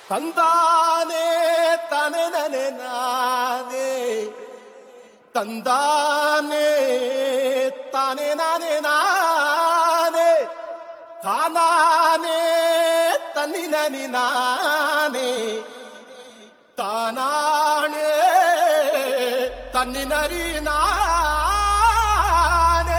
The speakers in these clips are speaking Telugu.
ತಂದಾನೆ ತಾನೆ ನನೆ ನಾನೇ ತಂದಾನೆ ತಾನೆ ನಾನೇ ನಾನೇ ತಾನಾನೆ ತನ್ನಿ ನನಿ ನಾನೇ ತಾನಾಣೆ ತನ್ನಿ ನರಿ ನಾನೇ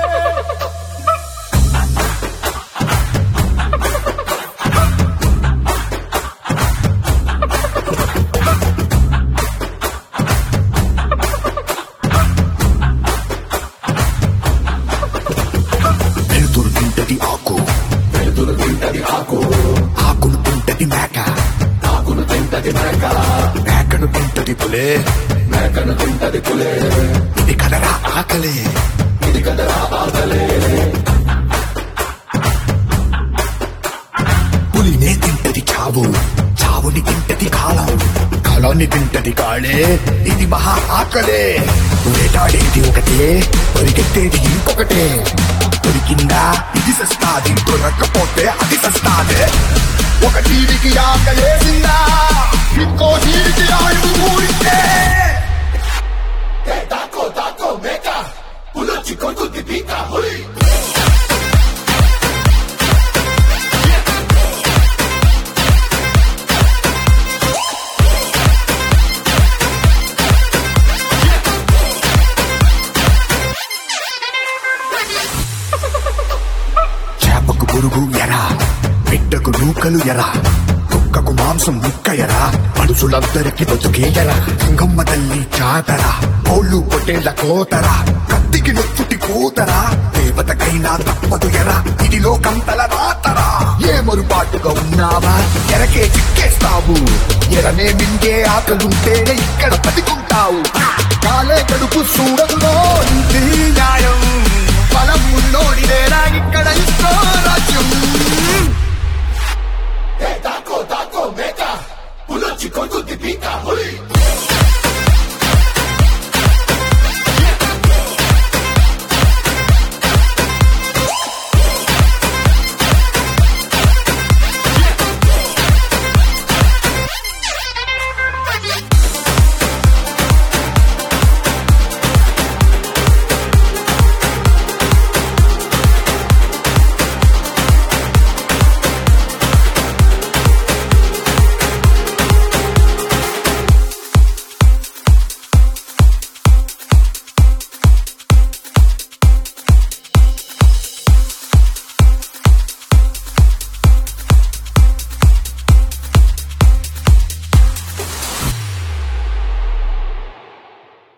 వెలుతురు తింటది ఆకు వెలుతురు తింటది ఆకు ఆకును తింటది మేక ఆకును తింటది మేక మేకను తింటది పులే మేకను తింటది పులే ఇది కదరా ఆకలే ఇది కదరా ఆకలే పులినే తింటది చావు చావుని తింటది కాలం కాలాన్ని తింటది కాళే ఇది మహా ఆకలే వేటాడేది ఒకటే పరిగెత్తేది ఇంకొకటే దొరికిందా ఇది సస్తాది దొరక్కపోతే అది సస్తాదే ఒక జీవికి ఆకలేసిందా ఇంకో జీవికి ఆయుడు ఊరితే తాకో తాకో మేక పులొచ్చి కొడుకుది పీక హుయ్ చేపకు పురుగు ఎరా బిడ్డకు నూకలు ఎరా కుక్కకు మాంసం ముక్క ఎరా మనుషులందరికి బతుకే ఎరా గంగమ్మ తల్లి చాతరా కోళ్ళు పొట్టేళ్ల కోతరా కత్తికి నొచ్చుటి కూతరా దేవతకైనా తప్పదు ఎరా ఇది లోకంతల రాతరా ఏ మరుపాటుగా ఉన్నావా ఎరకే చిక్కేస్తావు ఎరనే మింగే ఆకలుంటేనే ఇక్కడ బతికుంటావు కాలే కడుపు చూడదులో ఇది న్యాయం బలం ఉన్నోడిదేనా ఇక్కడ ఇష్టో రాజ్యం